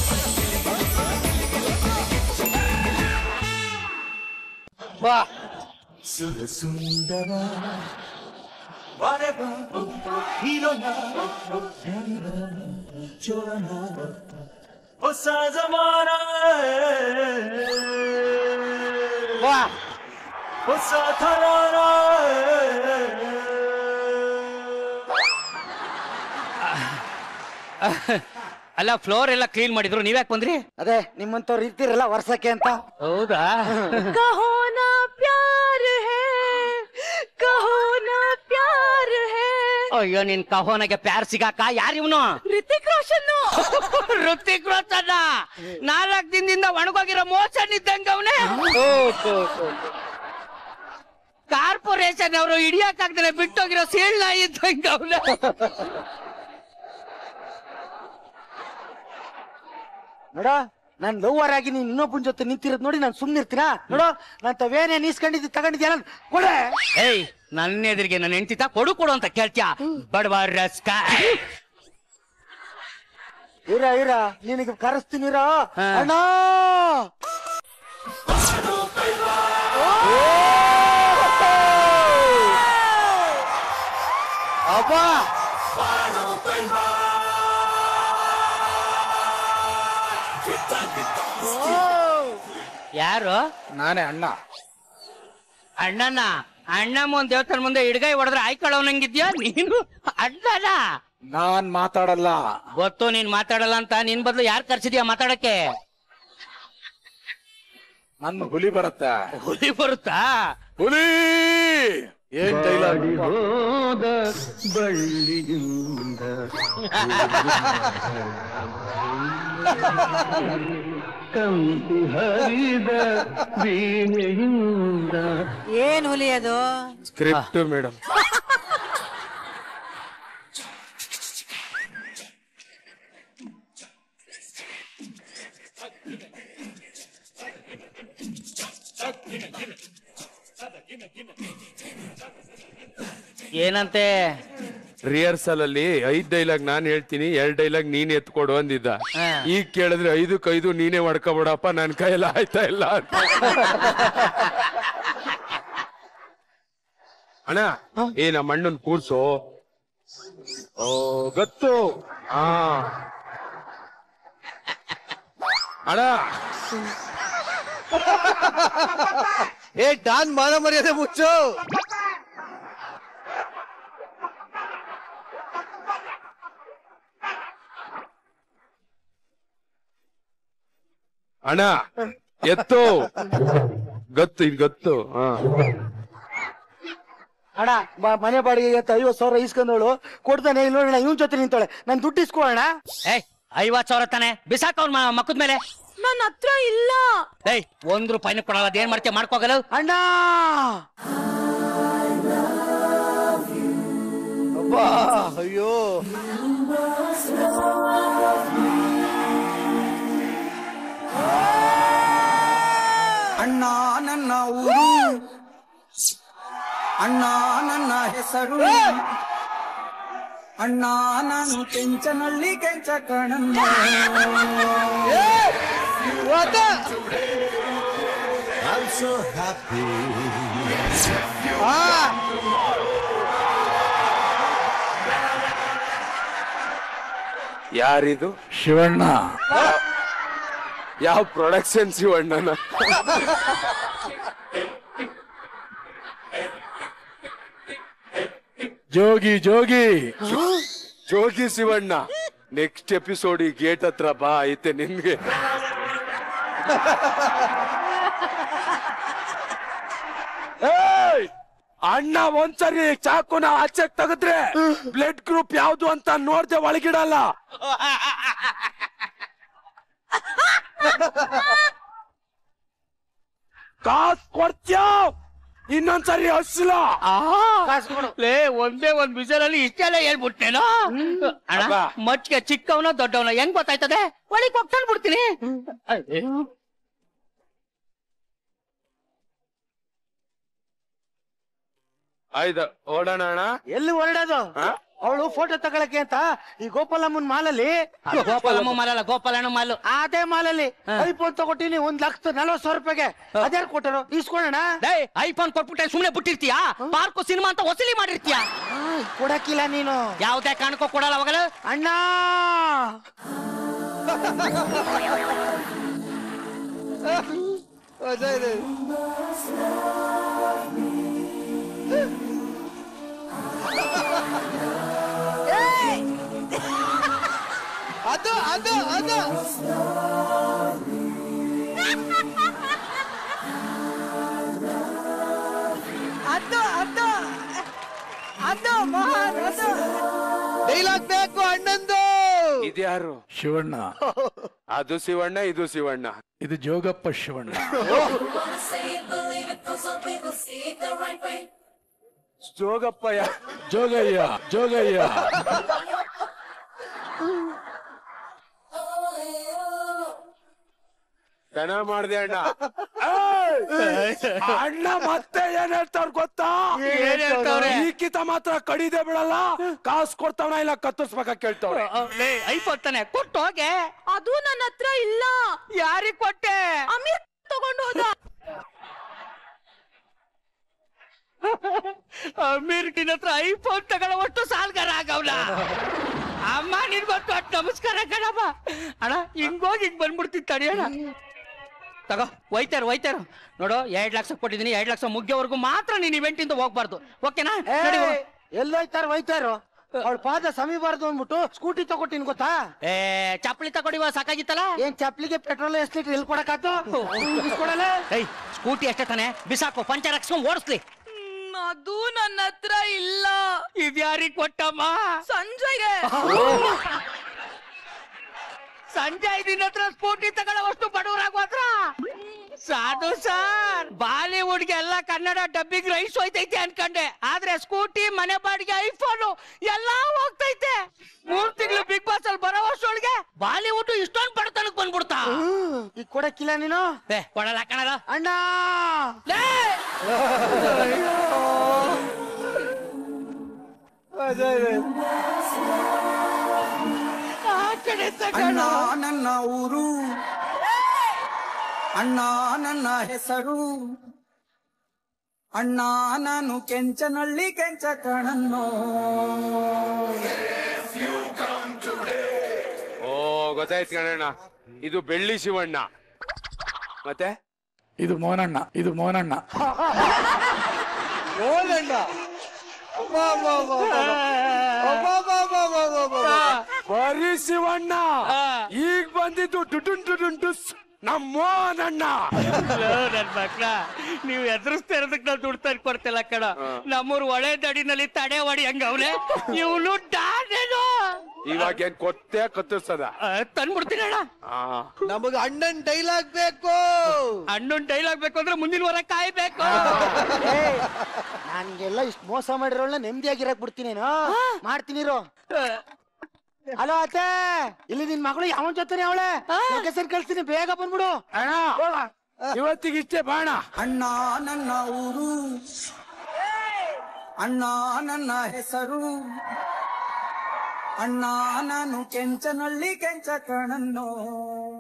ಬಾ ಸುಂದರ Whatever, ಹೀರೋನ ಚೋರನ ಹೊಸ ಜಮಾನ ಬಾ ಹೊಸ ಥರಾನ ಅಲ್ಲ ಫ್ಲೋರ್ ಎಲ್ಲ ಕ್ಲೀನ್ ಮಾಡಿದ್ರು ನೀವ್ಯಾಕ್ ಬಂದ್ರಿ ಅದೇ ನಿಮ್ಮಂತವ್ರು ಇರ್ತಿರಲ್ಲ ವರ್ಷಕ್ಕೆ ಅಂತ ಹೌದಾ कहो ना प्यार है कहो ना प्यार है ಅಯ್ಯೋ ನಿನ್ ಕಹೋನಗೆ ಪ್ಯಾರ್ ಸಿಗಾಕ ಯಾರು ಇವನು ऋतिक रोशन ಋತಿಕ್ ರೋಷನ್ ನಾಲ್ಕು ದಿನದಿಂದ ಒಣಗೋಗಿರೋ ಮೋಸನ್ ಇದ್ದಂಗ ಅವನೇ ಕಾರ್ಪೊರೇಷನ್ ಅವರು ಹಿಡಿಯಕ್ಕಾಗ್ದೇ ಬಿಟ್ಟೋಗಿರೋ ಸೇಳ್ ನಾಯಿ ಇದ್ದಂಗ ಅವನೇ ನೋಡ ನಾನ್ ಲವ್ವರ್ ಆಗಿ ನೀನ್ ಇನ್ನೊಬ್ಬನ ಜೊತೆ ನಿಂತಿರೋದ್ ನೋಡಿ ನಾನು ಸುಮ್ನಿರ್ತೀನ ನೋಡು ನಾನ್ ತವೇನೇ ನೀಸ್ಕೊಂಡಿದ್ದು ತಗೊಂಡಿದ್ಯಾ ಕೊಡೆ ಏಯ್ ನನ್ನ ಎದುರಿಗೆ ನನ್ನ ಹೆಂಡತಿ ಕೊಡು ಕೊಡು ಅಂತ ಕೇಳ್ತ್ಯಾ ಬಡವ ರಸ್ಕ ಇರ ಇರ ನಿನಗೆ ಕರೆಸ್ತೀನಿರ ಹಾ. ಅಣ್ಣ ಅಬ್ಬಾ ಯಾರು ನಾನೇ ಅಣ್ಣ ಅಣ್ಣನ ಅಣ್ಣ ಮುಂದ್ ದೇವಸ್ಥಾನ ಮುಂದೆ ಹಿಡ್ಗೈ ಹೊಡೆದ್ರೆ ಆಯ್ಕೊಳ್ಳೋನಂಗಿದ್ಯಾ ನೀನು ಅಣ್ಣನ ನಾನ್ ಮಾತಾಡಲ್ಲ ಗೊತ್ತು ನೀನ್ ಮಾತಾಡಲ್ಲ ಅಂತ ನಿನ್ ಬದಲು ಯಾರು ಕರ್ಸಿದ್ಯಾ ಮಾತಾಡಕ್ಕೆ ನನ್ನ ಹುಲಿ ಬರುತ್ತೆ ಹುಲಿ ಬರುತ್ತಾ ಹುಲಿ ಏನ್ ಡೈಲಾಗ್ ಏನ್ ಹುಲಿ ಅದು ಸ್ಕ್ರಿಪ್ಟ್ ಮೇಡಮ್ ಏನಂತೆ ರಿಹರ್ಸಲ್ ಅಲ್ಲಿ ಐದ್ ಡೈಲಾಗ್ ನಾನ್ ಹೇಳ್ತೀನಿ ಎರಡ್ ಡೈಲಾಗ್ ನೀನ್ ಎತ್ಕೊಡು ಅಂದಿದ್ದ ಹಾ. ಈಗ ಕೇಳಿದ್ರೆ ಐದಕ್ ಐದು ನೀನೇ ಮಾಡ್ಕೊಬಿಡಪ್ಪ ನನ್ ಕೈಯಲ್ಲಿ ಆಯ್ತಾ ಇಲ್ಲ ಅಂತ. ಅಣ್ಣ ಏ ನಮ್ಮ ಅಣ್ಣನ್ ಕೂರ್ಸು ಓ ಗೊತ್ತು ಹಾ ಅಣ್ಣ ಏ ಡಾನ್ ಮಾನ ಮರ್ಯಾದೆ ಮುಚ್ಚು ಅಣ್ಣ ಎತ್ತು ಗೊತ್ತು ಇದು ಗೊತ್ತು ಹಾ ಅಣ್ಣ ಬ- ಮನೆ ಬಾಡಿಗೆ ಇವತ್ತು ಐವತ್ ಸಾವಿರ ಇಸ್ಕೊಂಡವಳು ಕೊಡ್ತಾನೆ ಇಲ್ಲ ನೋಡೋಣ ಇವನ್ ಜೊತೆ ನಿಂತವಳೆ ನಾನು ದುಡ್ಡು ಇಸ್ಕೊಳ್ಳೋಣ ಏಯ್ ಐವತ್ ಸಾವಿರ ತಾನೆ ಬಿಸಾಕ ಅವ್ನ ಮಕ್ಕದ ಮೇಲೆ ನನ್ನ ಹತ್ರ ಇಲ್ಲ ಏಯ್ ಒಂದ್ ರೂಪಾಯಿನೂ ಕೊಡಲ್ಲ ಅದೇನ್ ಮಾಡ್ತೀಯ ಮಾಡ್ಕೋಗಲ್ಲ ಅಣ್ಣ ಅಬ್ಬಾ ಅಯ್ಯೋ ಅಣ್ಣ ನನ್ನ ಊರು ಅಣ್ಣ ನನ್ನ ಹೆಸರು ಅಣ್ಣ ನಾನು ಕೆಂಚನಳ್ಳಿ ಕೆಂಚ ಕಣಣ್ಣ ಯಾರಿದು ಶಿವಣ್ಣ ಯಾವ ಪ್ರೊಡಕ್ಷನ್ ಶಿವಣ್ಣನ ಜೋಗಿ ಜೋಗಿ ಜೋಗಿ ಶಿವಣ್ಣ ನೆಕ್ಸ್ಟ್ ಎಪಿಸೋಡ್ ಈ ಗೇಟ್ ಹತ್ರ ಬಾ ಐತೆ ನಿನ್ಗೆ ಏಯ್! ಅಣ್ಣ ಒಂದ್ಸರಿ ಚಾಕುನ ಆಚೆ ತೆಗೆದ್ರೆ ಬ್ಲಡ್ ಗ್ರೂಪ್ ಯಾವ್ದು ಅಂತ ನೋಡ್ದೆ ಒಳಗಿಡಲ್ಲ ಕಾಸ್ ಕೊಡ್ತ್ಯಾ ಇನ್ನೊಂದ್ಸರಿ ಹಸ್ಲ ಲೇ ಒಂದೇ ಒಂದ್ ಬಿಸಲಲ್ಲಿ ಇಷ್ಟೆಲ್ಲ ಹೇಳ್ಬಿಟ್ಟೇನೋ ಅಣ್ಣ ಅಬ್ಬಾ. ಮಚ್ಗೆ ಚಿಕ್ಕವನ ದೊಡ್ಡವನ ಹೆಂಗ್ ಗೊತ್ತಾಯ್ತದೆ ಒಳಗ್ ಹೋಗ್ತಾನೆ ಬಿಡ್ತೀನಿ ಅಯ್ಯೋ. ಆಯ್ತು ಓಡೋಣ ಅಣ್ಣ ಎಲ್ಲಿ ಹೊರಡೋದು ಹಾ? ಅವಳು ಫೋಟೋ ತಗೊಳಕ್ಕೆ ಅಂತ ಈ ಗೋಪಾಲಮ್ಮನ್ ಮಾಲಲ್ಲಿ ಗೋಪಾಲಮ್ಮ ಮಾಲಲ್ಲ ಗೋಪಾಲಣ್ಣ ಮಾಲು ಅದೇ ಮಾಲಲ್ಲಿ ಐಫೋನ್ ತಗೊಟ್ಟಿನಿ ಒಂದ್ ಲಕ್ಷದ ನಲ್ವತ್ ಸಾವಿರ ರೂಪಾಯಿಗೆ ಅದ್ಯಾರು ಕೊಟ್ಟರು ಇಸ್ಕೊಳ್ಳೋಣ ಡೇ ಐಫೋನ್ ಕೊಟ್ಬಿಟ್ಟೆ ಸುಮ್ನೆ ಬಿಟ್ಟಿರ್ತೀಯಾ ಪಾರ್ಕು ಸಿನಿಮಾ ಅಂತ ವಸೂಲಿ ಮಾಡಿರ್ತೀಯಾ ಕೊಡಕ್ಕಿಲ್ಲ ನೀನು ಯಾವ್ದೇ ಕಾರಣಕ್ಕೂ ಕೊಡಲ್ಲ ಅವಾಗಲ ಅಣ್ಣ ಮಜಾ ಇದೆ ಅದು ಅದು ಅದು ಅದು ಅದು ಅದು ಮೋಹನ್ ಅದು ಡೈಲಾಗ್ ಬೇಕು ಅಣ್ಣಂದು ಇದ್ಯಾರು ಶಿವಣ್ಣ ಅದು ಶಿವಣ್ಣ ಇದು ಶಿವಣ್ಣ ಇದು ಜೋಗಪ್ಪ ಶಿವಣ್ಣ ಜೋಗಪ್ಪ ಜೋಗಯ್ಯ ಜೋಗಯ್ಯ ಚೆನ್ನಾಗ್ ಮಾಡ್ದೆ ಅಣ್ಣ ಏಯ್! ಅಣ್ಣ ಮತ್ತೆ ಏನ್ ಹೇಳ್ತಾರ ಗೊತ್ತಾ ಏನ್ ಹೇಳ್ತಾವ್ರೆ? ಈಕಿತ ಮಾತ್ರ ಕಡಿದೆ ಬಿಡಲ್ಲ ಕಾಸು ಕೊಡ್ತಾವನ ಇಲ್ಲ ಕತ್ತರಿಸ್ಬೇಕ ಕೇಳ್ತಾವ್ರೆ ಐಫೋನ್ ತಾನೆ ಕೊಟ್ಟು ಹೋಗೆ ಅದು ನನ್ನ ಹತ್ರ ಇಲ್ಲ ಯಾರಿಗ್ ಕೊಟ್ಟೆ ಅಮೀರ್ ತಗೊಂಡು ಹೋದ ಅಮೀರ್ಕಿನ ಹತ್ರ ಐಫೋನ್ ತಗೊಳ್ಳೋವಷ್ಟು ಸಾಲ್ಗಾರ ಆಗವ್ಲ ಅಮ್ಮ ನಿನ್ ಗೊತ್ತು ಅಟ್ ನಮಸ್ಕಾರ ಕಣಮ್ಮ ಅಣ್ಣ ಹಿಂಗೋಗಿ ಹಿಂಗ್ ಬಂದ್ಬಿಡ್ತೀನಿ ತಡಿಯೋಣ ತಗೋ ಒಯ್ತಾರ ಒಯ್ತಾರ ನೋಡು ಎರಡ್ ಲಕ್ಷ ಕೊಟ್ಟಿದ್ದೀನಿ ಎರಡ್ ಲಕ್ಷ ಮುಗ್ಯೋವರೆಗೂ ಮಾತ್ರ ನೀನ್ ಇವೆಂಟ್ ಇಂದ ಹೋಗ್ಬಾರ್ದು ಓಕೆನಾ ನಡಿ ಹೋಗು. ಎಲ್ಲೋಯ್ತಾರ ಹೋಯ್ತಾರ ಅವಳ ಪಾದ ಸಮೀಬಾರ್ದು ಅಂದ್ಬಿಟ್ಟು ಸ್ಕೂಟಿ ತಗೊಟ್ಟಿನ್ ಗೊತ್ತಾ ಏ ಚಪ್ಪಲಿ ತಗೊಡಿವ ಸಾಕಾಗಿತ್ತಲ್ಲ ಏನ್ ಚಪ್ಲಿಗೆ ಪೆಟ್ರೋಲ್ ಎಷ್ಟು ಲೀಟರ್ ಎಲ್ಲಿ ಕೊಡಕಾತು ಇಸ್ಕೊಡಲ್ಲ ಏಯ್ ಸ್ಕೂಟಿ ಅಷ್ಟೇ ತಾನೆ ಬಿಸಾಕು ಪಂಚರ್ ಹಾಕ್ಸ್ಕೊಂಡ್ ಓಡಿಸ್ಲಿ ಹ್ಮ್, ಅದು ನನ್ನ ಹತ್ರ ಇಲ್ಲ ಇದ್ಯಾರಿಗ್ ಕೊಟ್ಟಮ್ಮ ಸಂಜಯ್ಗೆ ಸಂಜಯ್ ದಿನ ಹತ್ರ ಸ್ಕೂಟಿ ತಗೊಳ್ಳೋವಷ್ಟು ಬಡವರಾಗ ಮಾತ್ರ ಸಾಧು ಸರ್ ಬಾಲಿವುಡ್ಗೆ ಎಲ್ಲ ಕನ್ನಡ ಡಬ್ಬಿಂಗ್ ರೈಸ್ ಹೋಯ್ತೈತೆ ಅನ್ಕಂಡೆ ಆದ್ರೆ ಸ್ಕೂಟಿ ಮನೆ ಬಾಡಿಗೆ ಐಫೋನ್ ಎಲ್ಲಾ ಹೋಗ್ತೈತೆ ಮೂರ್ ತಿಂಗಳು ಬಿಗ್ ಬಾಸ್ ಅಲ್ಲಿ ಬರೋ ವರ್ಷೊಳಗೆ ಬಾಲಿವುಡ್ ಇಷ್ಟೊಂದು ಬಡತನಕ್ ಬಂದ್ಬಿಡ್ತಾ ಈಗ ಕೊಡಕ್ಕಿಲ್ಲ ನೀನು ಏ ಕೊಡಲ್ಲ ಕಣಲ್ಲ ಅಣ್ಣ ಮಜಾ ಇದೆ ಅಣ್ಣ ನನ್ನ ಊರು ಅಣ್ಣ ನನ್ನ ಹೆಸರು ಅಣ್ಣ ನಾನು ಕೆಂಚನಳ್ಳಿ ಕೆಂಚ ಕಣನ್ನೋ ಓ ಗೊತ್ತಾಯ್ತು ಕಣಣ್ಣ ಇದು ಬೆಳ್ಳಿ ಶಿವಣ್ಣ ಮತ್ತೆ ಇದು ಮೋನಣ್ಣ ಇದು ಮೋನಣ್ಣ ಓಲಣ್ಣ ಅಬ್ಬಾ, ಅಬ್ಬಾ, ಅಬ್ಬಾ, ಅಬ್ಬಾ, ಅಬ್ಬಾ, ಅಬ್ಬಾ, ಅಬ್ಬಾ, ಅಬ್ಬಾ, ಅಬ್ಬಾ. ಬರೀ ಶಿವಣ್ಣ ಈಗ ಬಂದಿದ್ದು ಡುಡುನ್ ಡುಡುನ್ ಡುಸ್ ನಮ್ಮ ಮೋನಣ್ಣ ನನ್ ಮಕ್ಳ ನೀವ್ ಎದುರಿಸ್ತಾ ಇರೋದಕ್ಕೆ ನಾವು ದುಡ್ಡು ತಂದು ಕೊಡ್ತಿಲ್ಲ ಕಣ ನಮ್ಮೂರ್ ಒಳೆ ದಡಿನಲ್ಲಿ ತಡೆ ಹೊಡಿ ಹಂಗ ಅವ್ರೆ ಇವನು ಡಾನೇನು ಇವಾಗ ಏನ್ ಕೊತ್ತೆ ಕತ್ತರಿಸದ ತಂದ್ಬಿಡ್ತೀನಿ ಅಣ್ಣ ನಮಗ ಅಣ್ಣನ್ ಡೈಲಾಗ್ ಬೇಕು ಅಣ್ಣನ್ ಡೈಲಾಗ್ ಬೇಕು ಅಂದ್ರೆ ಮುಂದಿನ ವಾರ ಕಾಯ್ಬೇಕು ನನ್ಗೆಲ್ಲ ಇಷ್ಟು ಮೋಸ ಮಾಡಿರೋಳ ನೆಮ್ಮದಿಯಾಗಿರಕ್ ಬಿಡ್ತೀನೇನು ಮಾಡ್ತೀನಿ ಇರು ಹಲೋ ಅತ್ತೆ ಇಲ್ಲಿ ನಿನ್ ಮಗಳು ಯಾವನ್ ಜೊತೆ ಅವಳೆ ಲೊಕೇಶನ್ ಕಳ್ಸ್ತೀನಿ ಬೇಗ ಬಂದ್ಬಿಡು ಅಣ್ಣ ಇವತ್ತಿಗೆ ಇಷ್ಟೇ ಬಾಣ ಅಣ್ಣ ನನ್ನ ಊರು ಅಣ್ಣ ನನ್ನ ಹೆಸರು ಅಣ್ಣ ನಾನು ಕೆಂಚನಳ್ಳಿ ಕೆಂಚ ಕಣನ್ನೋ